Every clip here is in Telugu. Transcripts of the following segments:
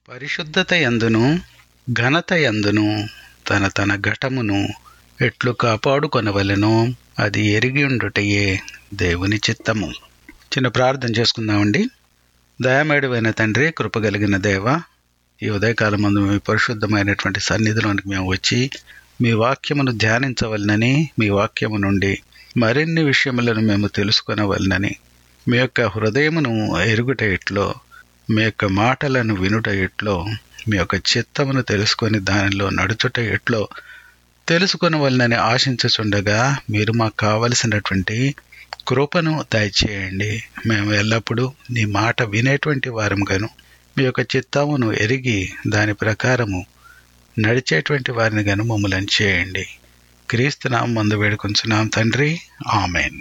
పరిశుద్ధత యందును ఘనత యందును తన తన ఘటమును ఎట్లు కాపాడుకొనవలెనో అది ఎరిగి ఉండుటయే దేవుని చిత్తము చిన్న ప్రార్థన చేసుకుందామండి దయామేడువైన తండ్రి కృపగలిగిన దేవ ఈ ఉదయకాలం ముందు మీ పరిశుద్ధమైనటువంటి సన్నిధిలోనికి మేము వచ్చి మీ వాక్యమును ధ్యానించవలనని మీ వాక్యము నుండి మరిన్ని విషయములను మేము తెలుసుకొనవలనని మీ యొక్క హృదయమును ఎరుగుట ఎట్లో మీ యొక్క మాటలను వినుట ఎట్లో మీ యొక్క చిత్తమును తెలుసుకొని దానిలో నడుచుట ఎట్లో తెలుసుకొనవలనని ఆశించుచుండగా మీరు మాకు కావలసినటువంటి కృపను దయచేయండి మేము ఎల్లప్పుడూ నీ మాట వినేటువంటి వారముగాను మీ యొక్క చిత్తమును ఎరిగి దాని ప్రకారము నడిచేటువంటి వారిని గాను మమ్మల్ని చేయండి క్రీస్తునాం మందు వేడుకొంచున్నాం తండ్రి ఆమెన్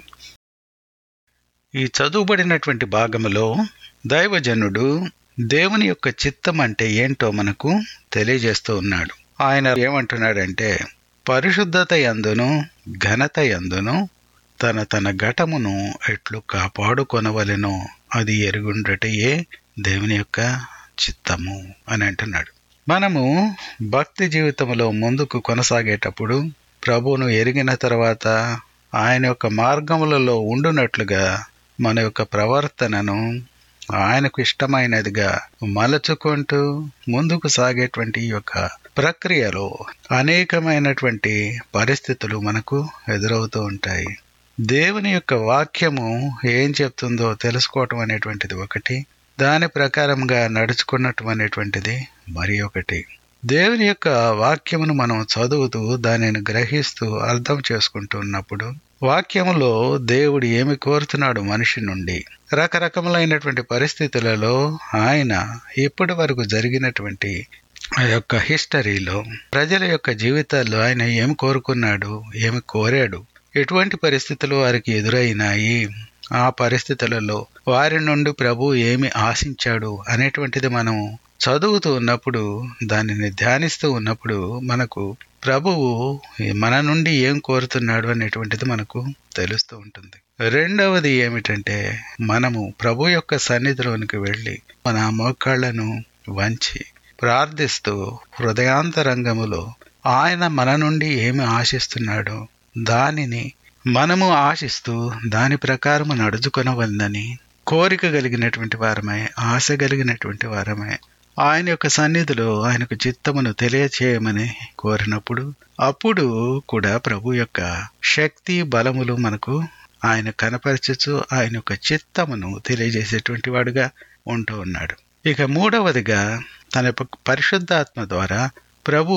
ఈ చదువుబడినటువంటి భాగములో దైవజనుడు దేవుని యొక్క చిత్తం అంటే ఏంటో మనకు తెలియజేస్తూ ఉన్నాడు ఆయన ఏమంటున్నాడంటే పరిశుద్ధత యందును ఘనత యందును తన తన ఘటమును ఎట్లు కాపాడుకొనవలెనో అది ఎరుగుండటయే దేవుని యొక్క చిత్తము అని అంటున్నాడు మనము భక్తి జీవితంలో ముందుకు కొనసాగేటప్పుడు ప్రభువును ఎరిగిన తర్వాత ఆయన యొక్క మార్గములలో ఉండునట్లుగా మన యొక్క ప్రవర్తనను ఆయనకు ఇష్టమైనదిగా మలచుకుంటూ ముందుకు సాగేటువంటి ఈ యొక్క ప్రక్రియలో అనేకమైనటువంటి పరిస్థితులు మనకు ఎదురవుతూ ఉంటాయి దేవుని యొక్క వాక్యము ఏం చెప్తుందో తెలుసుకోవటం అనేటువంటిది ఒకటి దాని ప్రకారంగా నడుచుకున్నటం అనేటువంటిది మరి ఒకటి దేవుని యొక్క వాక్యమును మనం చదువుతూ దానిని గ్రహిస్తూ అర్థం చేసుకుంటున్నప్పుడు వాక్యములో దేవుడు ఏమి కోరుతున్నాడు మనిషి నుండి రకరకములైనటువంటి పరిస్థితులలో ఆయన ఇప్పటి వరకు జరిగినటువంటి ఆ యొక్క హిస్టరీలో ప్రజల యొక్క జీవితాల్లో ఆయన ఏమి కోరుకున్నాడు ఏమి కోరాడు ఎటువంటి పరిస్థితులు వారికి ఎదురైనాయి ఆ పరిస్థితులలో వారి నుండి ప్రభు ఏమి ఆశించాడు అనేటువంటిది మనం చదువుతూ ఉన్నప్పుడు దానిని ధ్యానిస్తూ ఉన్నప్పుడు మనకు ప్రభువు మన నుండి ఏం కోరుతున్నాడు అనేటువంటిది మనకు తెలుస్తూ ఉంటుంది రెండవది ఏమిటంటే మనము ప్రభు యొక్క సన్నిధిలోనికి వెళ్ళి మన మోకాళ్లను వంచి ప్రార్థిస్తూ హృదయాంతరంగములో ఆయన మన నుండి ఏమి ఆశిస్తున్నాడో దానిని మనము ఆశిస్తూ దాని ప్రకారము నడుచుకొనవలనని కోరిక కలిగినటువంటి వారమే ఆశ కలిగినటువంటి వారమే ఆయన యొక్క సన్నిధిలో ఆయనకు చిత్తమును తెలియచేయమని కోరినప్పుడు అప్పుడు కూడా ప్రభు యొక్క శక్తి బలములు మనకు ఆయన కనపరచచ్చు ఆయన యొక్క చిత్తమును తెలియజేసేటువంటి వాడుగా ఉంటూ ఉన్నాడు ఇక మూడవదిగా తన యొక్క పరిశుద్ధాత్మ ద్వారా ప్రభు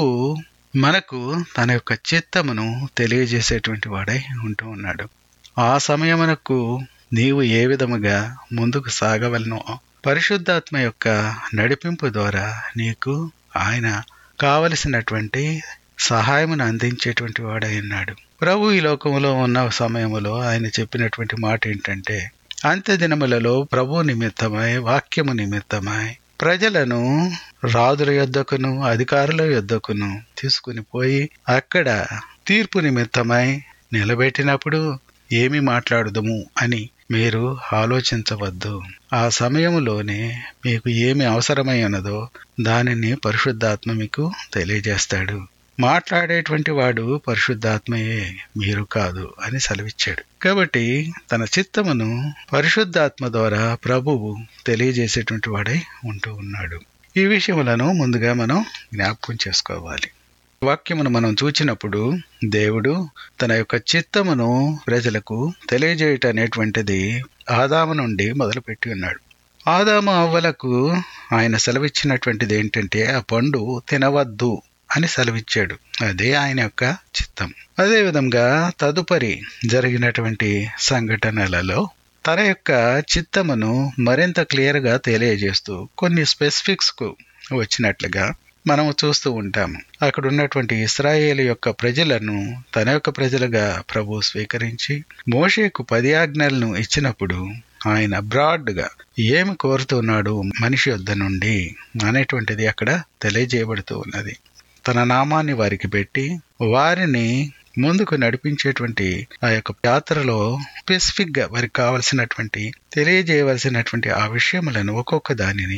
మనకు తన యొక్క చిత్తమును తెలియజేసేటువంటి వాడై ఉంటూ ఉన్నాడు ఆ సమయమునకు నీవు ఏ విధముగా ముందుకు సాగవలనో పరిశుద్ధాత్మ యొక్క నడిపింపు ద్వారా నీకు ఆయన కావలసినటువంటి సహాయమును అందించేటువంటి వాడై ఉన్నాడు ప్రభు ఈ లోకములో ఉన్న సమయములో ఆయన చెప్పినటువంటి మాట ఏంటంటే అంత్య దినములలో ప్రభు నిమిత్తమై వాక్యము నిమిత్తమై ప్రజలను రాజుల యొద్దకును అధికారుల యొద్దకును తీసుకుని పోయి అక్కడ తీర్పు నిమిత్తమై నిలబెట్టినప్పుడు ఏమి మాట్లాడదుము అని మీరు ఆలోచించవద్దు ఆ సమయంలోనే మీకు ఏమి అవసరమై ఉన్నదో దానిని పరిశుద్ధాత్మ మీకు తెలియజేస్తాడు మాట్లాడేటువంటి వాడు పరిశుద్ధాత్మయే మీరు కాదు అని సెలవిచ్చాడు కాబట్టి తన చిత్తమును పరిశుద్ధాత్మ ద్వారా ప్రభువు తెలియజేసేటువంటి వాడై ఉంటూ ఉన్నాడు ఈ విషయములను ముందుగా మనం జ్ఞాపకం చేసుకోవాలి వాక్యమును మనం చూచినప్పుడు దేవుడు తన యొక్క చిత్తమును ప్రజలకు తెలియజేయటం అనేటువంటిది ఆదాము నుండి మొదలుపెట్టి ఉన్నాడు ఆదాము అవ్వలకు ఆయన సెలవిచ్చినటువంటిది ఏంటంటే ఆ పండు తినవద్దు అని సెలవిచ్చాడు అదే ఆయన యొక్క చిత్తం అదేవిధంగా తదుపరి జరిగినటువంటి సంఘటనలలో తన యొక్క చిత్తమును మరింత క్లియర్గా తెలియజేస్తూ కొన్ని స్పెసిఫిక్స్కు వచ్చినట్లుగా మనం చూస్తూ ఉంటాము అక్కడ ఉన్నటువంటి ఇస్రాయేల్ యొక్క ప్రజలను తన యొక్క ప్రజలుగా ప్రభు స్వీకరించి మోషేకు పది ఆజ్ఞలను ఇచ్చినప్పుడు ఆయన బ్రాడ్గా ఏమి కోరుతున్నాడు మనిషి వద్ద నుండి అనేటువంటిది అక్కడ తెలియజేయబడుతూ ఉన్నది తన నామాన్ని వారికి పెట్టి వారిని ముందుకు నడిపించేటువంటి ఆ యొక్క యాత్రలో స్పెసిఫిక్ గా వారికి కావలసినటువంటి తెలియజేయవలసినటువంటి ఆ విషయములను ఒక్కొక్క దానిని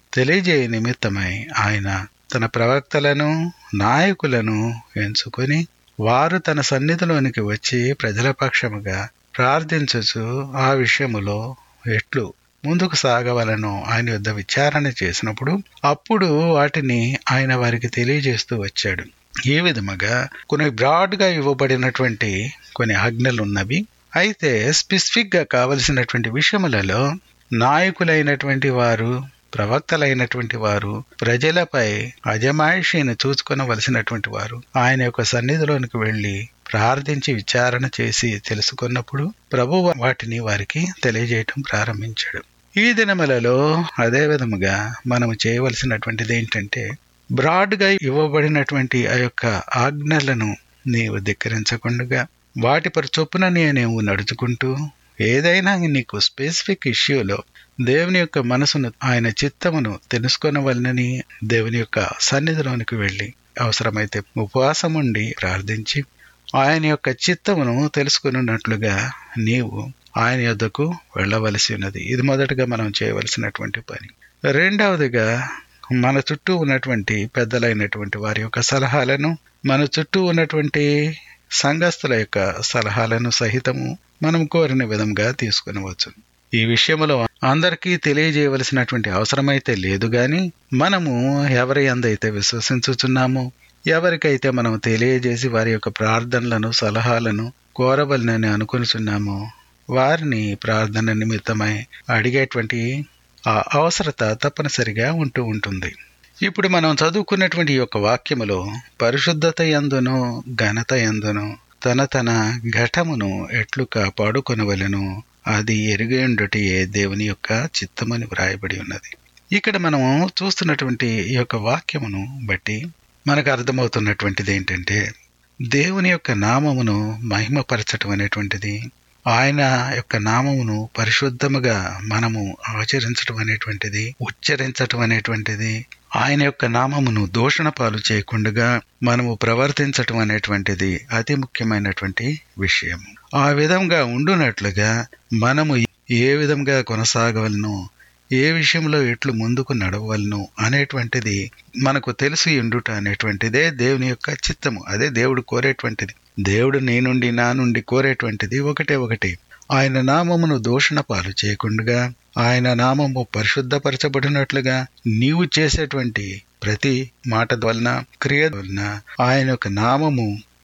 తెలియజేయ నిమిత్తమై ఆయన తన ప్రవక్తలను నాయకులను ఎంచుకొని వారు తన సన్నిధిలోనికి వచ్చి ప్రజల పక్షముగా ప్రార్థించచ్చు ఆ విషయములో ఎట్లు ముందుకు సాగవలను ఆయన యుద్ధ విచారణ చేసినప్పుడు అప్పుడు వాటిని ఆయన వారికి తెలియజేస్తూ వచ్చాడు ఈ విధముగా కొన్ని బ్రాడ్గా ఇవ్వబడినటువంటి కొన్ని ఆజ్ఞలు ఉన్నవి అయితే స్పెసిఫిక్గా కావలసినటువంటి విషయములలో నాయకులైనటువంటి వారు ప్రవక్తలైనటువంటి వారు ప్రజలపై అజమాయిషీని చూసుకొనవలసినటువంటి వారు ఆయన యొక్క సన్నిధిలోనికి వెళ్లి ప్రార్థించి విచారణ చేసి తెలుసుకున్నప్పుడు ప్రభు వాటిని వారికి తెలియజేయటం ప్రారంభించాడు ఈ దినములలో అదే విధముగా మనము చేయవలసినటువంటిది ఏంటంటే బ్రాడ్గా ఇవ్వబడినటువంటి ఆ యొక్క ఆజ్ఞలను నీవు ధిక్కరించకుండా వాటి పరి చొప్పున నీవు నడుచుకుంటూ ఏదైనా నీకు స్పెసిఫిక్ ఇష్యూలో దేవుని యొక్క మనసును ఆయన చిత్తమును తెలుసుకొనవలనని దేవుని యొక్క సన్నిధిలోనికి వెళ్ళి అవసరమైతే ఉపవాసం ఉండి ప్రార్థించి ఆయన యొక్క చిత్తమును తెలుసుకున్నట్లుగా నీవు ఆయన యొద్దకు వెళ్ళవలసి ఉన్నది ఇది మొదటగా మనం చేయవలసినటువంటి పని రెండవదిగా మన చుట్టూ ఉన్నటువంటి పెద్దలైనటువంటి వారి యొక్క సలహాలను మన చుట్టూ ఉన్నటువంటి సంఘస్థుల యొక్క సలహాలను సహితము మనం కోరిన విధంగా తీసుకునవచ్చు ఈ విషయంలో అందరికీ తెలియజేయవలసినటువంటి అవసరమైతే లేదు గాని మనము ఎవరి అందైతే విశ్వసించుచున్నామో ఎవరికైతే మనం తెలియజేసి వారి యొక్క ప్రార్థనలను సలహాలను కోరవలనని అనుకునిచున్నామో వారిని ప్రార్థన నిమిత్తమై అడిగేటువంటి ఆ అవసరత తప్పనిసరిగా ఉంటూ ఉంటుంది ఇప్పుడు మనం చదువుకున్నటువంటి యొక్క వాక్యములో పరిశుద్ధత ఎందును ఘనత ఎందును తన తన ఘటమును ఎట్లు కాపాడుకొనవలను అది ఎరుగేండుటి దేవుని యొక్క చిత్తమని వ్రాయబడి ఉన్నది ఇక్కడ మనం చూస్తున్నటువంటి ఈ యొక్క వాక్యమును బట్టి మనకు అర్థమవుతున్నటువంటిది ఏంటంటే దేవుని యొక్క నామమును మహిమపరచటం అనేటువంటిది ఆయన యొక్క నామమును పరిశుద్ధముగా మనము ఆచరించటం అనేటువంటిది ఉచ్చరించటం అనేటువంటిది ఆయన యొక్క నామమును దూషణ పాలు చేయకుండా మనము ప్రవర్తించటం అనేటువంటిది అతి ముఖ్యమైనటువంటి విషయం ఆ విధంగా ఉండునట్లుగా మనము ఏ విధంగా కొనసాగవలను ఏ విషయంలో ఎట్లు ముందుకు నడవలను అనేటువంటిది మనకు తెలిసి ఉండుట అనేటువంటిదే దేవుని యొక్క చిత్తము అదే దేవుడు కోరేటువంటిది దేవుడు నీ నుండి నా నుండి కోరేటువంటిది ఒకటే ఒకటి ఆయన నామమును దూషణ పాలు చేయకుండా ఆయన నామము పరిశుద్ధపరచబడినట్లుగా నీవు చేసేటువంటి ప్రతి మాట వలన క్రియ వలన ఆయన యొక్క నామము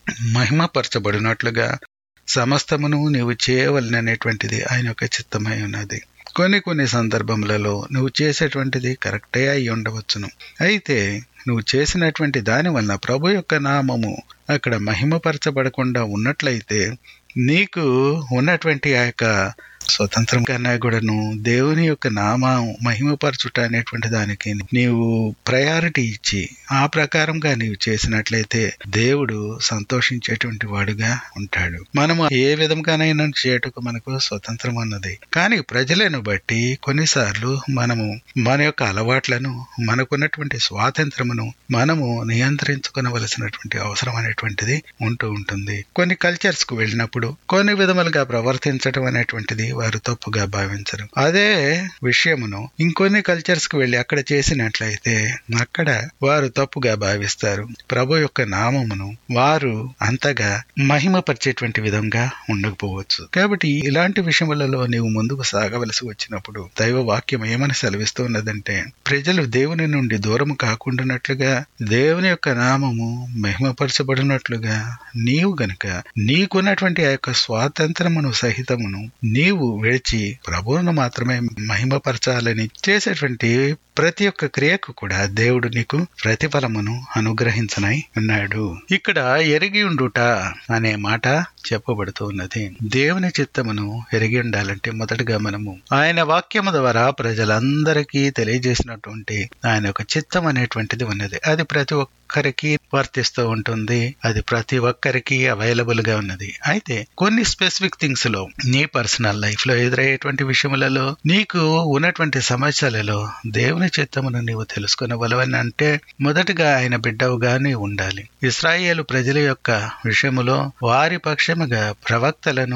మహిమపరచబడినట్లుగా సమస్తమును నీవు చేయవలననేటువంటిది ఆయన యొక్క చిత్తమై ఉన్నది కొన్ని కొన్ని సందర్భములలో నువ్వు చేసేటువంటిది కరెక్టే అయి ఉండవచ్చును అయితే నువ్వు చేసినటువంటి దాని వలన ప్రభు యొక్క నామము అక్కడ మహిమపరచబడకుండా ఉన్నట్లయితే నీకు ఉన్నటువంటి ఆ యొక్క స్వతంత్రం కన్నా కూడాను దేవుని యొక్క నామం మహిమపరచుట అనేటువంటి దానికి నీవు ప్రయారిటీ ఇచ్చి ఆ ప్రకారంగా నీవు చేసినట్లయితే దేవుడు సంతోషించేటువంటి వాడుగా ఉంటాడు మనము ఏ విధంగానైనా చేయటకు మనకు స్వతంత్రం ఉన్నది కానీ ప్రజలను బట్టి కొన్నిసార్లు మనము మన యొక్క అలవాట్లను మనకున్నటువంటి స్వాతంత్రమును మనము నియంత్రించుకునవలసినటువంటి అవసరం అనేటువంటిది ఉంటూ ఉంటుంది కొన్ని కల్చర్స్ కు వెళ్ళినప్పుడు కొన్ని విధములుగా ప్రవర్తించడం అనేటువంటిది వారు తప్పుగా భావించరు అదే విషయమును ఇంకొన్ని కల్చర్స్ కు వెళ్లి అక్కడ చేసినట్లయితే అక్కడ వారు తప్పుగా భావిస్తారు ప్రభు యొక్క నామమును వారు అంతగా మహిమపరిచేటువంటి విధంగా ఉండకపోవచ్చు కాబట్టి ఇలాంటి విషయములలో నీవు ముందుకు సాగవలసి వచ్చినప్పుడు దైవ వాక్యం ఏమని సెలవిస్తున్నదంటే ప్రజలు దేవుని నుండి దూరము కాకుండానట్లుగా దేవుని యొక్క నామము మహిమపరచబడినట్లుగా నీవు గనుక నీకున్నటువంటి ఆ యొక్క స్వాతంత్రమును సహితమును నీవు విడిచి ప్రభువును మాత్రమే మహిమపరచాలని చేసేటువంటి ప్రతి ఒక్క క్రియకు కూడా దేవుడు నీకు ప్రతిఫలమును అనుగ్రహించనై ఉన్నాడు ఇక్కడ ఎరిగి ఉండుట అనే మాట చెప్పబడుతూ ఉన్నది దేవుని చిత్తమును ఎరిగి ఉండాలంటే మొదటగా మనము ఆయన వాక్యము ద్వారా ప్రజలందరికీ తెలియజేసినటువంటి ఆయన యొక్క చిత్తం అనేటువంటిది ఉన్నది అది ప్రతి ఒక్కరికి వర్తిస్తూ ఉంటుంది అది ప్రతి ఒక్కరికి అవైలబుల్ గా ఉన్నది అయితే కొన్ని స్పెసిఫిక్ థింగ్స్ లో నీ పర్సనల్ లైఫ్ లో ఎదురయ్యేటువంటి విషయములలో నీకు ఉన్నటువంటి సమస్యలలో దేవుని చిత్తమును నీవు తెలుసుకునవలవని అంటే మొదటగా ఆయన బిడ్డవుగా నీవు ఉండాలి ఇస్రాయేలు ప్రజల యొక్క విషయములో వారి పక్షముగా ప్రవక్తలను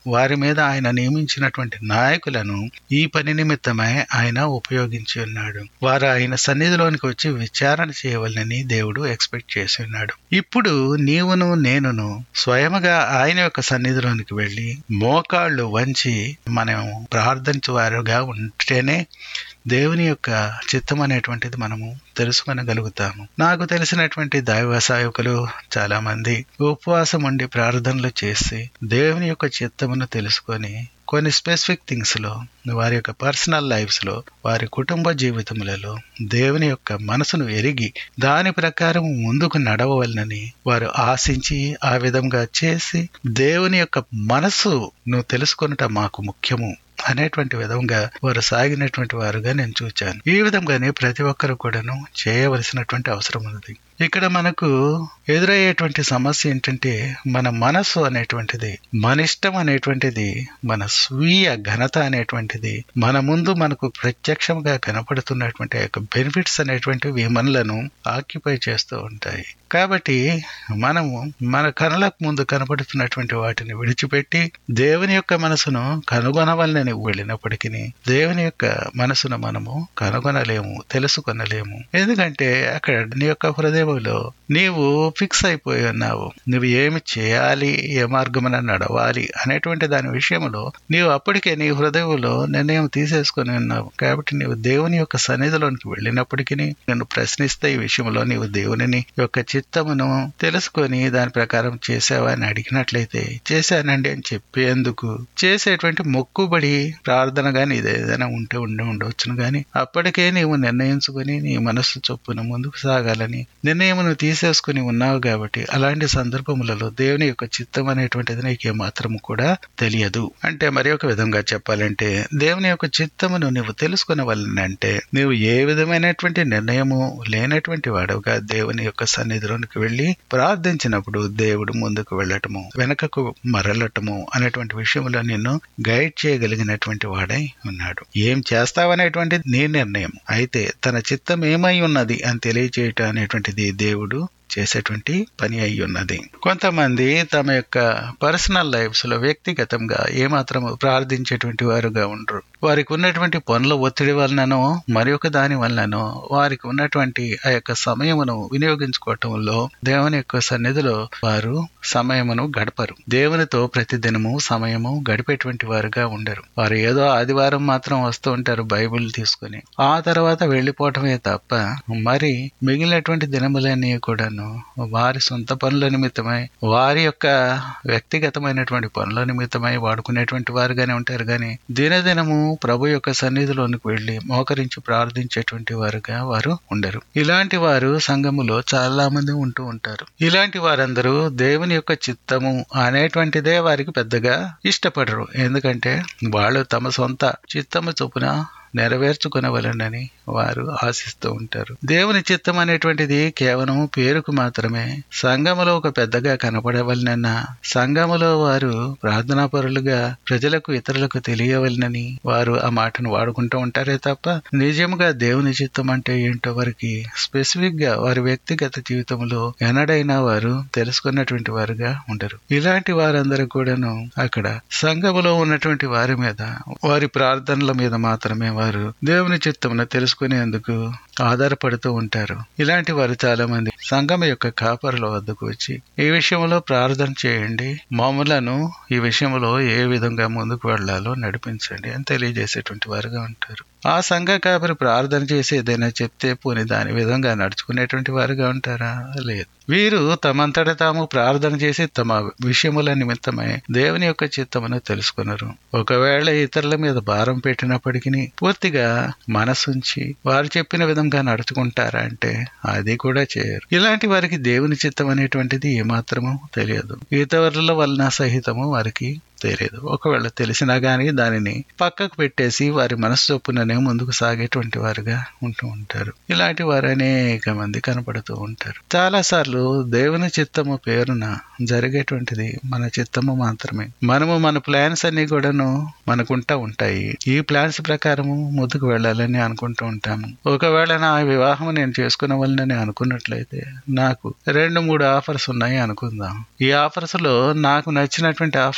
వారి మీద ఆయన నియమించినటువంటి నాయకులను ఈ పని నిమిత్తమై ఆయన ఉపయోగించి ఉన్నాడు వారు ఆయన సన్నిధిలోనికి వచ్చి విచారణ చేయవలనని దేవుడు ఎక్స్పెక్ట్ చేసి ఉన్నాడు ఇప్పుడు నీవును నేనును స్వయముగా ఆయన యొక్క సన్నిధిలోనికి వెళ్ళి మోకాళ్ళు వంచి మనం ప్రార్థించేవారుగా ఉంటేనే దేవుని యొక్క చిత్తం అనేటువంటిది మనము తెలుసుకొనగలుగుతాము నాకు తెలిసినటువంటి దైవ సేవకులు చాలా మంది ఉపవాసం ఉండి ప్రార్థనలు చేసి దేవుని యొక్క చిత్తమును తెలుసుకొని కొన్ని స్పెసిఫిక్ థింగ్స్ లో వారి యొక్క పర్సనల్ లైఫ్స్ లో వారి కుటుంబ జీవితములలో దేవుని యొక్క మనసును ఎరిగి దాని ప్రకారం ముందుకు నడవవలనని వారు ఆశించి ఆ విధంగా చేసి దేవుని యొక్క మనసు నువ్వు తెలుసుకొనుట మాకు ముఖ్యము అనేటువంటి విధంగా వారు సాగినటువంటి వారుగా నేను చూచాను ఈ విధంగానే ప్రతి ఒక్కరు కూడాను చేయవలసినటువంటి అవసరం ఉంది ఇక్కడ మనకు ఎదురయ్యేటువంటి సమస్య ఏంటంటే మన మనస్సు అనేటువంటిది మన ఇష్టం అనేటువంటిది మన స్వీయ ఘనత అనేటువంటిది మన ముందు మనకు ప్రత్యక్షంగా కనపడుతున్నటువంటి యొక్క బెనిఫిట్స్ అనేటువంటివి మనలను ఆక్యుపై చేస్తూ ఉంటాయి కాబట్టి మనము మన కనులకు ముందు కనపడుతున్నటువంటి వాటిని విడిచిపెట్టి దేవుని యొక్క మనసును కనుగొనవలనని వెళ్ళినప్పటికీ దేవుని యొక్క మనసును మనము కనుగొనలేము తెలుసుకొనలేము ఎందుకంటే అక్కడ నీ యొక్క హృదయంలో నీవు ఫిక్స్ అయిపోయి ఉన్నావు నువ్వు ఏమి చేయాలి ఏ మార్గమున నడవాలి అనేటువంటి దాని విషయంలో నీవు అప్పటికే నీ హృదయంలో నిర్ణయం తీసేసుకొని ఉన్నావు కాబట్టి నీవు దేవుని యొక్క సన్నిధిలోనికి వెళ్ళినప్పటికీ నేను ప్రశ్నిస్తే ఈ విషయంలో నీవు దేవుని యొక్క చిత్తమును తెలుసుకొని దాని ప్రకారం చేసావా అని అడిగినట్లయితే చేశానండి అని చెప్పేందుకు చేసేటువంటి మొక్కుబడి ప్రార్థన గాని ఇది ఏదైనా ఉంటే ఉండి ఉండవచ్చును గాని అప్పటికే నీవు నిర్ణయించుకొని నీ మనస్సు చొప్పున ముందుకు సాగాలని నిర్ణయమును తీసేసుకుని ఉన్నావు కాబట్టి అలాంటి సందర్భములలో దేవుని యొక్క చిత్తం అనేటువంటిది నీకు ఏమాత్రము కూడా తెలియదు అంటే మరి ఒక విధంగా చెప్పాలంటే దేవుని యొక్క చిత్తమును నువ్వు తెలుసుకునవలనంటే నువ్వు ఏ విధమైనటువంటి నిర్ణయము లేనటువంటి వాడుగా దేవుని యొక్క సన్నిధిలోనికి వెళ్లి ప్రార్థించినప్పుడు దేవుడు ముందుకు వెళ్ళటము వెనకకు మరలటము అనేటువంటి విషయంలో నిన్ను గైడ్ చేయగలిగినటువంటి వాడై ఉన్నాడు ఏం చేస్తావనేటువంటి నీ నిర్ణయం అయితే తన చిత్తం ఏమై ఉన్నది అని తెలియచేయటం అనేటువంటిది దేవుడు చేసేటువంటి పని అయి ఉన్నది కొంతమంది తమ యొక్క పర్సనల్ లైఫ్స్ లో వ్యక్తిగతంగా ఏమాత్రం ప్రార్థించేటువంటి వారుగా ఉండరు వారికి ఉన్నటువంటి పనుల ఒత్తిడి వలననో మరి ఒక దాని వలననో వారికి ఉన్నటువంటి ఆ యొక్క సమయమును వినియోగించుకోవటంలో దేవుని యొక్క సన్నిధిలో వారు సమయమును గడపరు దేవునితో ప్రతిదినము సమయము గడిపేటువంటి వారుగా ఉండరు వారు ఏదో ఆదివారం మాత్రం వస్తూ ఉంటారు బైబిల్ తీసుకుని ఆ తర్వాత వెళ్లిపోవటమే తప్ప మరి మిగిలినటువంటి దినములన్నీ కూడాను వారి సొంత పనుల నిమిత్తమై వారి యొక్క వ్యక్తిగతమైనటువంటి పనుల నిమిత్తమై వాడుకునేటువంటి వారుగానే ఉంటారు కానీ దినదినము ప్రభు యొక్క సన్నిధిలోనికి వెళ్లి మోకరించి ప్రార్థించేటువంటి వారుగా వారు ఉండరు ఇలాంటి వారు సంఘములో చాలా మంది ఉంటూ ఉంటారు ఇలాంటి వారందరూ దేవుని యొక్క చిత్తము అనేటువంటిదే వారికి పెద్దగా ఇష్టపడరు ఎందుకంటే వాళ్ళు తమ సొంత చిత్తము చొప్పున నెరవేర్చుకునవలనని వారు ఆశిస్తూ ఉంటారు దేవుని చిత్తం అనేటువంటిది కేవలం పేరుకు మాత్రమే సంఘములో ఒక పెద్దగా కనపడవలనన్న సంఘములో వారు ప్రార్థనాపరులుగా ప్రజలకు ఇతరులకు తెలియవలనని వారు ఆ మాటను వాడుకుంటూ ఉంటారే తప్ప నిజముగా దేవుని చిత్తం అంటే ఏంటో వారికి స్పెసిఫిక్ గా వారి వ్యక్తిగత జీవితంలో ఎన్నడైనా వారు తెలుసుకున్నటువంటి వారుగా ఉండరు ఇలాంటి వారందరూ కూడాను అక్కడ సంఘములో ఉన్నటువంటి వారి మీద వారి ప్రార్థనల మీద మాత్రమే వారు దేవుని చిత్తమును తెలుసుకునేందుకు ఆధారపడుతూ ఉంటారు ఇలాంటి వారు చాలా మంది సంఘం యొక్క కాపరుల వద్దకు వచ్చి ఈ విషయంలో ప్రార్థన చేయండి మామూలను ఈ విషయంలో ఏ విధంగా ముందుకు వెళ్లాలో నడిపించండి అని తెలియజేసేటువంటి వారుగా ఉంటారు ఆ సంఘ కాపరి ప్రార్థన చేసి ఏదైనా చెప్తే పోని దాని విధంగా నడుచుకునేటువంటి వారుగా ఉంటారా లేదు వీరు తమంతట తాము ప్రార్థన చేసి తమ విషయముల నిమిత్తమై దేవుని యొక్క చిత్తమును తెలుసుకున్నారు ఒకవేళ ఇతరుల మీద భారం పెట్టినప్పటికీ పూర్తిగా మనసుంచి వారు చెప్పిన విధంగా నడుచుకుంటారా అంటే అది కూడా చేయరు ఇలాంటి వారికి దేవుని చిత్తం అనేటువంటిది ఏమాత్రము తెలియదు ఇతరుల వలన సహితము వారికి తెలియదు ఒకవేళ తెలిసినా గానీ దానిని పక్కకు పెట్టేసి వారి మనసు చొప్పుననే ముందుకు సాగేటువంటి వారుగా ఉంటూ ఉంటారు ఇలాంటి వారు అనేక మంది కనపడుతూ ఉంటారు చాలా సార్లు దేవుని చిత్తము పేరున జరిగేటువంటిది మన చిత్తము మాత్రమే మనము మన ప్లాన్స్ అన్ని కూడాను మనకుంటా ఉంటాయి ఈ ప్లాన్స్ ప్రకారము ముందుకు వెళ్ళాలని అనుకుంటూ ఉంటాము ఒకవేళ నా వివాహం నేను చేసుకునవలనని అనుకున్నట్లయితే నాకు రెండు మూడు ఆఫర్స్ ఉన్నాయి అనుకుందాం ఈ ఆఫర్స్ లో నాకు నచ్చినటువంటి ఆఫర్ ఏదో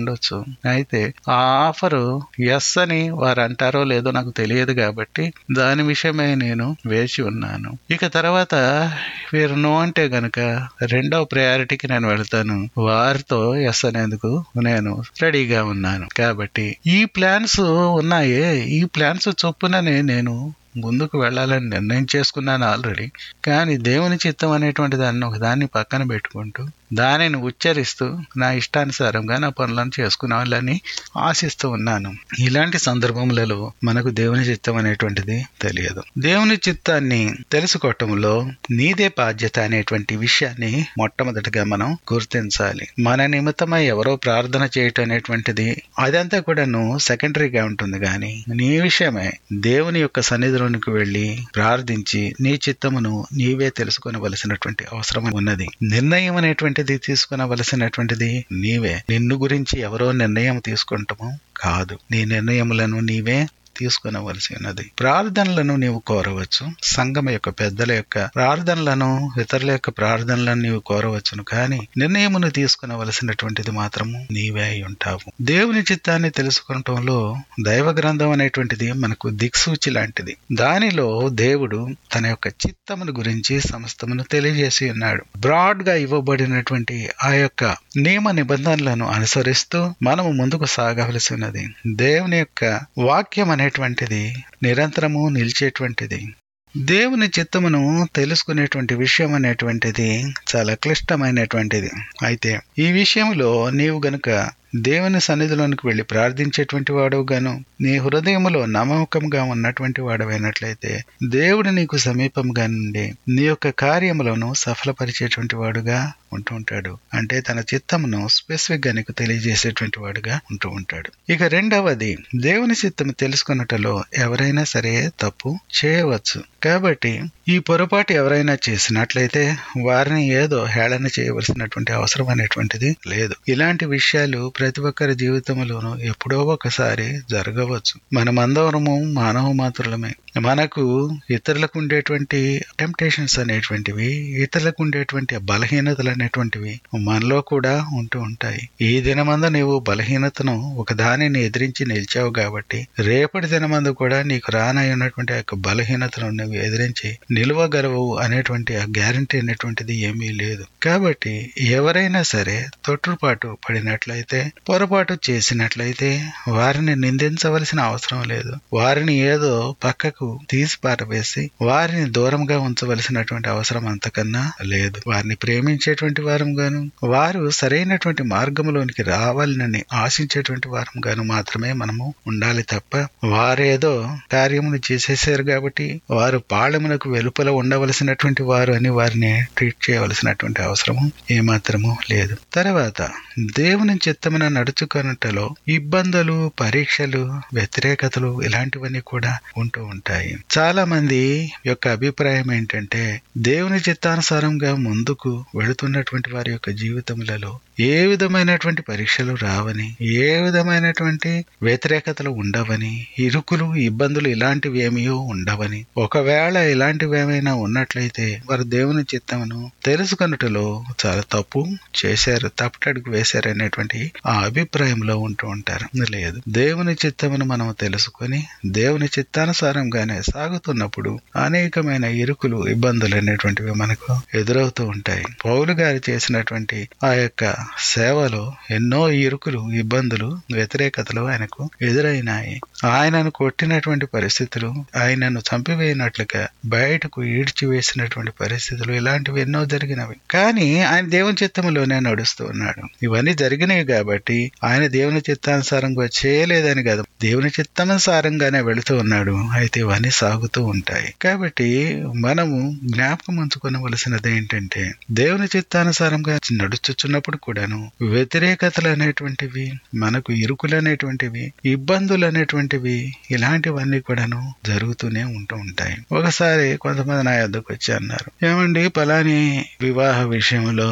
ఉండొచ్చు అయితే ఆ ఆఫరు ఎస్ అని వారు అంటారో లేదో నాకు తెలియదు కాబట్టి దాని విషయమై నేను వేచి ఉన్నాను ఇక తర్వాత వీరు నో అంటే గనుక రెండవ ప్రయారిటీకి నేను వెళ్తాను వారితో ఎస్ అనేందుకు నేను రెడీగా ఉన్నాను కాబట్టి ఈ ప్లాన్స్ ఉన్నాయే ఈ ప్లాన్స్ చొప్పుననే నేను ముందుకు వెళ్ళాలని నిర్ణయం చేసుకున్నాను ఆల్రెడీ కానీ దేవుని చిత్తం అనేటువంటి దాన్ని ఒక దాన్ని పక్కన పెట్టుకుంటూ దానిని ఉచ్చరిస్తూ నా ఇష్టానుసారంగా నా పనులను చేసుకునేవాళ్ళని ఆశిస్తూ ఉన్నాను ఇలాంటి సందర్భములలో మనకు దేవుని చిత్తం అనేటువంటిది తెలియదు దేవుని చిత్తాన్ని తెలుసుకోవటంలో నీదే బాధ్యత అనేటువంటి విషయాన్ని మొట్టమొదటిగా మనం గుర్తించాలి మన నిమిత్తమై ఎవరో ప్రార్థన చేయటం అనేటువంటిది అదంతా కూడాను సెకండరీగా ఉంటుంది కానీ నీ విషయమే దేవుని యొక్క సన్నిధిలోనికి వెళ్ళి ప్రార్థించి నీ చిత్తమును నీవే తెలుసుకొనవలసినటువంటి అవసరం ఉన్నది నిర్ణయం అనేటువంటిది తీసుకునవలసినటువంటిది నీవే నిన్ను గురించి ఎవరో నిర్ణయం తీసుకుంటామో కాదు నీ నిర్ణయములను నీవే తీసుకునవలసి ఉన్నది ప్రార్థనలను నీవు కోరవచ్చు సంఘం యొక్క పెద్దల యొక్క ప్రార్థనలను ఇతరుల యొక్క ప్రార్థనలను నీవు కోరవచ్చును కానీ నిర్ణయమును తీసుకునవలసినటువంటిది మాత్రము నీవే అయి ఉంటావు దేవుని చిత్తాన్ని తెలుసుకోవటంలో దైవ గ్రంథం అనేటువంటిది మనకు దిక్సూచి లాంటిది దానిలో దేవుడు తన యొక్క చిత్తమును గురించి సమస్తమును తెలియజేసి ఉన్నాడు బ్రాడ్ గా ఇవ్వబడినటువంటి ఆ యొక్క నియమ నిబంధనలను అనుసరిస్తూ మనము ముందుకు సాగవలసి ఉన్నది దేవుని యొక్క వాక్యం అనేటువంటిది నిరంతరము నిలిచేటువంటిది దేవుని చిత్తమును తెలుసుకునేటువంటి విషయం అనేటువంటిది చాలా క్లిష్టమైనటువంటిది అయితే ఈ విషయంలో నీవు గనుక దేవుని సన్నిధిలోనికి వెళ్లి ప్రార్థించేటువంటి వాడవు గాను నీ హృదయములో నమ్మకంగా ఉన్నటువంటి వాడవైనట్లయితే దేవుడు నీకు సమీపంగా నుండి నీ యొక్క కార్యములను సఫలపరిచేటువంటి వాడుగా ఉంటూ ఉంటాడు అంటే తన చిత్తమును స్పెసిఫిక్ గా నీకు తెలియజేసేటువంటి వాడుగా ఉంటూ ఉంటాడు ఇక రెండవది దేవుని చిత్తము తెలుసుకున్నటలో ఎవరైనా సరే తప్పు చేయవచ్చు కాబట్టి ఈ పొరపాటు ఎవరైనా చేసినట్లయితే వారిని ఏదో హేళన చేయవలసినటువంటి అవసరం అనేటువంటిది లేదు ఇలాంటి విషయాలు ప్రతి ఒక్కరి జీవితంలోనూ ఎప్పుడో ఒకసారి జరగవచ్చు మనమందరము మానవ మాత్రులమే మనకు ఇతరులకు ఉండేటువంటి టెంప్టేషన్స్ అనేటువంటివి ఇతరులకు ఉండేటువంటి బలహీనతలు అనేటువంటివి మనలో కూడా ఉంటూ ఉంటాయి ఈ దినమందు నీవు బలహీనతను ఒక దానిని ఎదిరించి నిలిచావు కాబట్టి రేపటి దినమందు కూడా నీకు రానయ్యున్నటువంటి ఆ యొక్క బలహీనతను నువ్వు ఎదిరించి నిలవగలవు అనేటువంటి ఆ గ్యారంటీ అనేటువంటిది ఏమీ లేదు కాబట్టి ఎవరైనా సరే తొట్టుపాటు పడినట్లయితే పొరపాటు చేసినట్లయితే వారిని నిందించవలసిన అవసరం లేదు వారిని ఏదో పక్కకు తీసి పారవేసి వారిని దూరంగా ఉంచవలసినటువంటి అవసరం అంతకన్నా లేదు వారిని ప్రేమించేటువంటి వారం గాను వారు సరైనటువంటి మార్గంలోనికి రావాలని ఆశించేటువంటి వారం గాను మాత్రమే మనము ఉండాలి తప్ప వారేదో కార్యమును చేసేసారు కాబట్టి వారు పాళమునకు వెలుపల ఉండవలసినటువంటి వారు అని వారిని ట్రీట్ చేయవలసినటువంటి అవసరము ఏమాత్రము లేదు తర్వాత దేవుని చిత్తమున నడుచుకున్నటలో ఇబ్బందులు పరీక్షలు వ్యతిరేకతలు ఇలాంటివన్నీ కూడా ఉంటూ ఉంటాయి చాలా మంది యొక్క అభిప్రాయం ఏంటంటే దేవుని చిత్తానుసారంగా ముందుకు వెళుతున్నటువంటి వారి యొక్క జీవితములలో ఏ విధమైనటువంటి పరీక్షలు రావని ఏ విధమైనటువంటి వ్యతిరేకతలు ఉండవని ఇరుకులు ఇబ్బందులు ఇలాంటివి ఏమీయో ఉండవని ఒకవేళ ఇలాంటివి ఏమైనా ఉన్నట్లయితే వారు దేవుని చిత్తమును తెలుసుకున్నట్టులో చాలా తప్పు చేశారు తప్పటడుగు వేశారు అనేటువంటి ఆ అభిప్రాయంలో ఉంటూ ఉంటారు లేదు దేవుని చిత్తమును మనం తెలుసుకొని దేవుని చిత్తానుసారంగానే సాగుతున్నప్పుడు అనేకమైన ఇరుకులు ఇబ్బందులు అనేటువంటివి మనకు ఎదురవుతూ ఉంటాయి పౌలు గారు చేసినటువంటి ఆ యొక్క సేవలో ఎన్నో ఇరుకులు ఇబ్బందులు వ్యతిరేకతలు ఆయనకు ఎదురైనాయి ఆయనను కొట్టినటువంటి పరిస్థితులు ఆయనను చంపివేయనట్లుగా బయటకు ఈడ్చివేసినటువంటి పరిస్థితులు ఇలాంటివి ఎన్నో జరిగినవి కానీ ఆయన దేవుని చిత్తములోనే నడుస్తూ ఉన్నాడు ఇవన్నీ జరిగినాయి కాబట్టి ఆయన దేవుని చిత్తానుసారంగా చేయలేదని కాదు దేవుని చిత్తానుసారంగానే వెళుతూ ఉన్నాడు అయితే ఇవన్నీ సాగుతూ ఉంటాయి కాబట్టి మనము జ్ఞాపకం ఉంచుకోవలసినది ఏంటంటే దేవుని చిత్తానుసారంగా నడుచుచున్నప్పుడు కూడాను వ్యతిరేకతలు అనేటువంటివి మనకు ఇరుకులు అనేటువంటివి ఇబ్బందులు అనేటువంటివి ఇలాంటివన్నీ కూడాను జరుగుతూనే ఉంటూ ఉంటాయి ఒకసారి కొంతమంది నా యొద్దకు వచ్చి అన్నారు ఏమండి పలాని వివాహ విషయంలో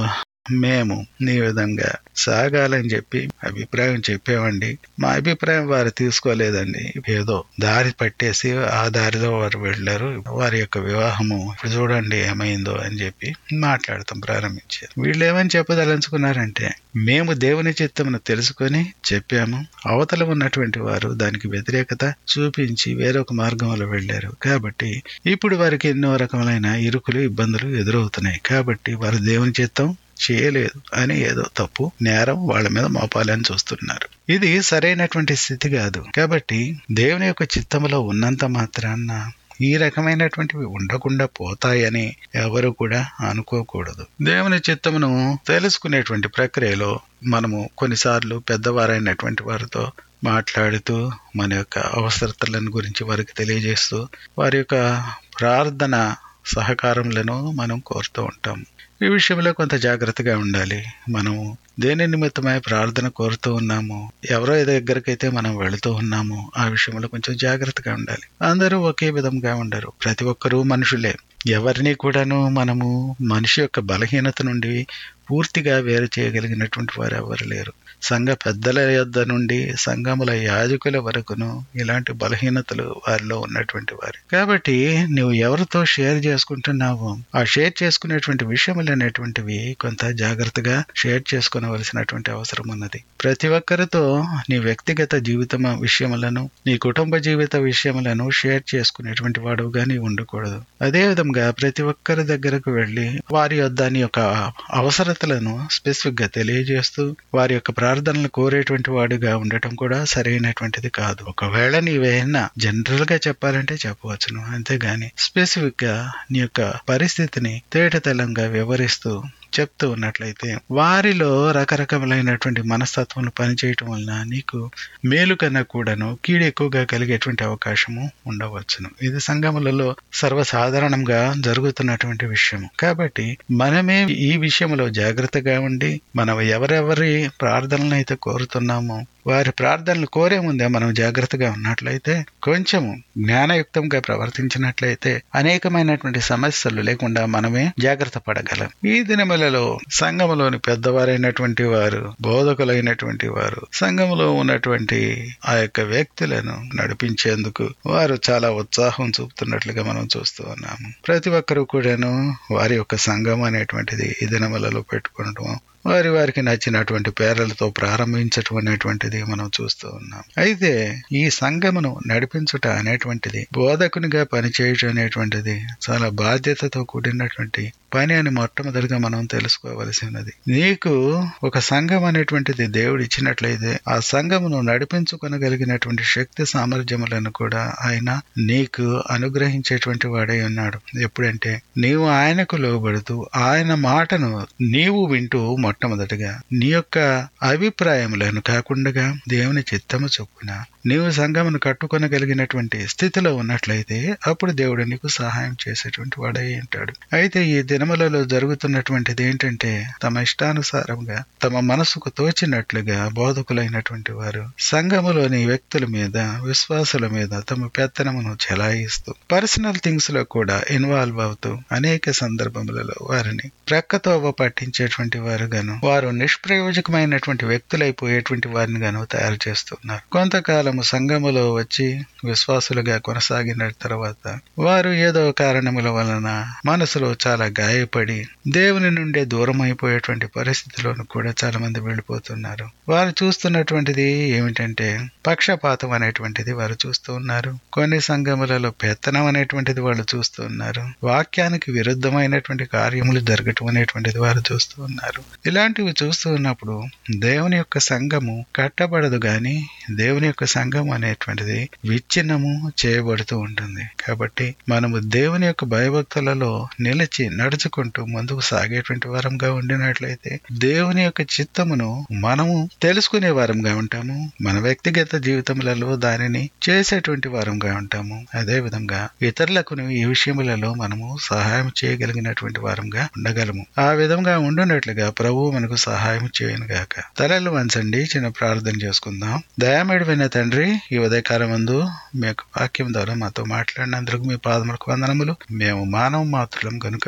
మేము నీ విధంగా సాగాలని చెప్పి అభిప్రాయం చెప్పామండి మా అభిప్రాయం వారు తీసుకోలేదండి ఏదో దారి పట్టేసి ఆ దారిలో వారు వెళ్ళారు వారి యొక్క వివాహము ఇప్పుడు చూడండి ఏమైందో అని చెప్పి మాట్లాడతాం ప్రారంభించారు వీళ్ళు ఏమని చెప్పదలుచుకున్నారంటే మేము దేవుని చిత్తమును తెలుసుకొని చెప్పాము అవతల ఉన్నటువంటి వారు దానికి వ్యతిరేకత చూపించి వేరొక మార్గంలో వెళ్ళారు కాబట్టి ఇప్పుడు వారికి ఎన్నో రకములైన ఇరుకులు ఇబ్బందులు ఎదురవుతున్నాయి కాబట్టి వారు దేవుని చిత్తం చేయలేదు అని ఏదో తప్పు నేరం వాళ్ళ మీద మోపాలని చూస్తున్నారు ఇది సరైనటువంటి స్థితి కాదు కాబట్టి దేవుని యొక్క చిత్తములో ఉన్నంత మాత్రాన్న ఈ రకమైనటువంటివి ఉండకుండా పోతాయని ఎవరు కూడా అనుకోకూడదు దేవుని చిత్తమును తెలుసుకునేటువంటి ప్రక్రియలో మనము కొన్నిసార్లు పెద్దవారైనటువంటి వారితో మాట్లాడుతూ మన యొక్క అవసరతలను గురించి వారికి తెలియజేస్తూ వారి యొక్క ప్రార్థన సహకారములను మనం కోరుతూ ఉంటాం ఈ విషయంలో కొంత జాగ్రత్తగా ఉండాలి మనము దేని నిమిత్తమై ప్రార్థన కోరుతూ ఉన్నాము ఎవరో దగ్గరకైతే మనం వెళుతూ ఉన్నాము ఆ విషయంలో కొంచెం జాగ్రత్తగా ఉండాలి అందరూ ఒకే విధంగా ఉండరు ప్రతి ఒక్కరూ మనుషులే ఎవరిని కూడాను మనము మనిషి యొక్క బలహీనత నుండి పూర్తిగా వేరు చేయగలిగినటువంటి వారు ఎవరు లేరు సంఘ పెద్దల యొద్ద నుండి సంఘముల యాజకుల వరకును ఇలాంటి బలహీనతలు వారిలో ఉన్నటువంటి వారు కాబట్టి నువ్వు ఎవరితో షేర్ చేసుకుంటున్నావో ఆ షేర్ చేసుకునేటువంటి విషయములు అనేటువంటివి కొంత జాగ్రత్తగా షేర్ చేసుకునవలసినటువంటి అవసరం ఉన్నది ప్రతి ఒక్కరితో నీ వ్యక్తిగత జీవితం విషయములను నీ కుటుంబ జీవిత విషయములను షేర్ చేసుకునేటువంటి వాడుగా నీ ఉండకూడదు అదే విధంగా ప్రతి ఒక్కరి దగ్గరకు వెళ్ళి వారి యొద్ద నీ యొక్క అవసరతలను స్పెసిఫిక్ గా తెలియజేస్తూ వారి యొక్క ప్రార్థనలు కోరేటువంటి వాడుగా ఉండటం కూడా సరైనటువంటిది కాదు ఒకవేళ నీవేనా జనరల్ గా చెప్పాలంటే చెప్పవచ్చును అంతేగాని స్పెసిఫిక్ గా నీ యొక్క పరిస్థితిని తేటతెల్లంగా వివరిస్తూ చెప్తూ ఉన్నట్లయితే వారిలో రకరకములైనటువంటి మనస్తత్వం పనిచేయటం వలన నీకు మేలు కన్నా కూడాను కీడు ఎక్కువగా కలిగేటువంటి అవకాశము ఉండవచ్చును ఇది సంఘములలో సర్వసాధారణంగా జరుగుతున్నటువంటి విషయం కాబట్టి మనమే ఈ విషయంలో జాగ్రత్తగా ఉండి మనం ఎవరెవరి ప్రార్థనలు అయితే కోరుతున్నామో వారి ప్రార్థనలు కోరే ముందే మనం జాగ్రత్తగా ఉన్నట్లయితే కొంచెము జ్ఞానయుక్తంగా ప్రవర్తించినట్లయితే అనేకమైనటువంటి సమస్యలు లేకుండా మనమే జాగ్రత్త పడగలం ఈ దినములలో సంఘములోని పెద్దవారైనటువంటి వారు బోధకులైనటువంటి వారు సంఘములో ఉన్నటువంటి ఆ యొక్క వ్యక్తులను నడిపించేందుకు వారు చాలా ఉత్సాహం చూపుతున్నట్లుగా మనం చూస్తూ ఉన్నాము ప్రతి ఒక్కరూ కూడాను వారి యొక్క సంఘం అనేటువంటిది ఈ దినములలో పెట్టుకోవడం వారి వారికి నచ్చినటువంటి పేర్లతో ప్రారంభించటం అనేటువంటిది మనం చూస్తూ ఉన్నాం అయితే ఈ సంఘమును నడిపించుట అనేటువంటిది బోధకునిగా పనిచేయటం అనేటువంటిది చాలా బాధ్యతతో కూడినటువంటి పని అని మొట్టమొదటిగా మనం తెలుసుకోవలసినది నీకు ఒక సంఘం అనేటువంటిది దేవుడు ఇచ్చినట్లయితే ఆ సంఘమును నడిపించుకొనగలిగినటువంటి శక్తి సామర్థ్యములను కూడా ఆయన నీకు అనుగ్రహించేటువంటి వాడై ఉన్నాడు ఎప్పుడంటే నీవు ఆయనకు లోబడుతూ ఆయన మాటను నీవు వింటూ మొట్టమొదటిగా నీ యొక్క అభిప్రాయములను కాకుండా దేవుని చిత్తము చొప్పున నీవు సంఘమును కట్టుకొనగలిగినటువంటి స్థితిలో ఉన్నట్లయితే అప్పుడు దేవుడు నీకు సహాయం చేసేటువంటి వాడై ఉంటాడు అయితే ఈ దినములలో జరుగుతున్నటువంటిది ఏంటంటే తమ ఇష్టానుసారంగా తమ మనసుకు తోచినట్లుగా బోధకులైనటువంటి వారు సంఘములోని వ్యక్తుల మీద విశ్వాసుల మీద తమ పెత్తనమును చెలాయిస్తూ పర్సనల్ థింగ్స్ లో కూడా ఇన్వాల్వ్ అవుతూ అనేక సందర్భములలో వారిని ప్రక్కతోవ పట్టించేటువంటి వారుగాను వారు నిష్ప్రయోజకమైనటువంటి వ్యక్తులైపోయేటువంటి వారిని గాను తయారు చేస్తున్నారు కొంతకాలము సంఘములో వచ్చి విశ్వాసులుగా కొనసాగిన తర్వాత వారు ఏదో కారణముల వలన మనసులో చాలా గాయపడి దేవుని నుండే దూరం అయిపోయేటువంటి పరిస్థితిలోను కూడా చాలా మంది వెళ్ళిపోతున్నారు వారు చూస్తున్నటువంటిది ఏమిటంటే పక్షపాతం అనేటువంటిది వారు చూస్తూ ఉన్నారు కొన్ని సంఘములలో పెత్తనం అనేటువంటిది వాళ్ళు చూస్తూ ఉన్నారు వాక్యానికి విరుద్ధమైనటువంటి కార్యములు జరగటం అనేటువంటిది వారు చూస్తూ ఉన్నారు ఇలాంటివి చూస్తూ ఉన్నప్పుడు దేవుని యొక్క సంఘము కట్టబడదు గాని దేవుని యొక్క సంఘం అనేటువంటిది విచ్ఛిన్నము చేయబడుతూ ఉంటుంది కాబట్టి మనము దేవుని యొక్క భయభక్తులలో నిలిచి నడుచుకుంటూ ముందుకు సాగేటువంటి వారంగా ఉండినట్లయితే దేవుని యొక్క చిత్తమును మనము తెలుసుకునే వారంగా ఉంటాము మన వ్యక్తిగత జీవితములలో దానిని చేసేటువంటి వారంగా ఉంటాము అదే విధంగా ఇతరులకు ఈ విషయములలో మనము సహాయం చేయగలిగినటువంటి వారంగా ఉండగలము ఆ విధంగా ఉండున్నట్లుగా ప్రభువు మనకు సహాయం చేయను గాక తలలు వంచండి చిన్న ప్రార్థన చేసుకుందాం దయామేడమైన తండ్రి ఈ ఉదయకాలం ముందు మీ యొక్క వాక్యం ద్వారా మాతో మాట్లాడినందుకు మీ పాదములకు వందనములు మేము మానవ మాత్రులం కనుక ప్రభు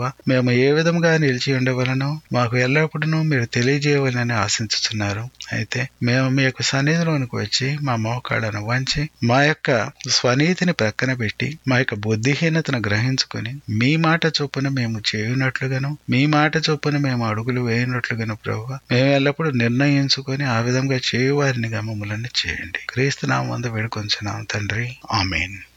మేము ఏ విధంగా నిలిచి ఉండవలను మాకు ఎల్లప్పుడూ మీరు తెలియజేయవాలని ఆశించుతున్నారు అయితే మేము మీ యొక్క సన్నిధిలోనికి వచ్చి మా మోకాళ్ళను వంచి మా యొక్క స్వనీతిని ప్రక్కన పెట్టి మా యొక్క బుద్ధిహీనతను గ్రహించుకొని మీ మాట చొప్పున మేము చేయునట్లుగాను మీ మాట చొప్పున మేము అడుగులు వేయనట్లుగాను ప్రభు మేము ఎల్లప్పుడూ నిర్ణయించుకొని ఆ విధంగా చేయువారినిగా మమ్మల్ని చేయండి క్రీస్తు నామందు వేడుకొంచున్నాం తండ్రి ఆమెన్